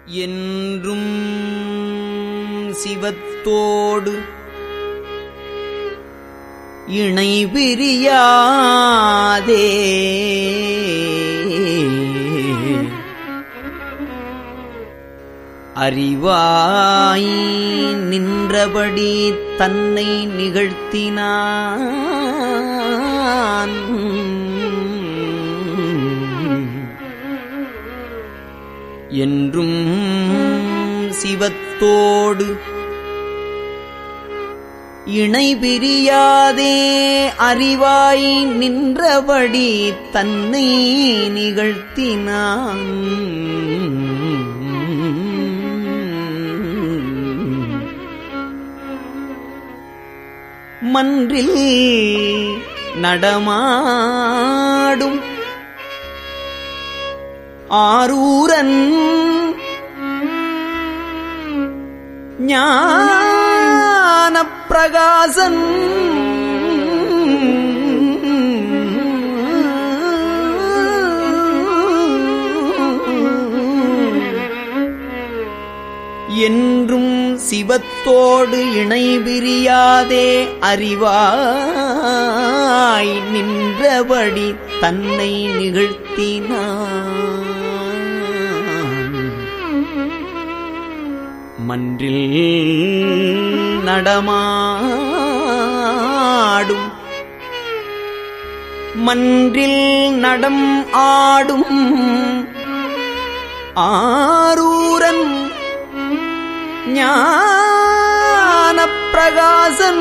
என்றும் சிவத்தோடு இணை பிரியாதே அறிவாய் நின்றபடி தன்னை நிகழ்த்தினான் என்றும் சிவத்தோடு இணை பிரியாதே அறிவாய் நின்றபடி தன்னை நிகழ்த்தினான் மன்றில் நடமாடும் ஆரூரன் ஞான பிரகாசன் என்றும் சிவத்தோடு இணை பிரியாதே அறிவாய் நின்றபடி தன்னை நிகழ்த்தினான் மன்றில் நடமாடும் மன்றில் நடம் ஆடும் ஆரூரன் ஞான பிரகாசன்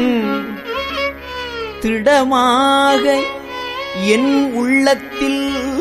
திடமாக என் உள்ளத்தில்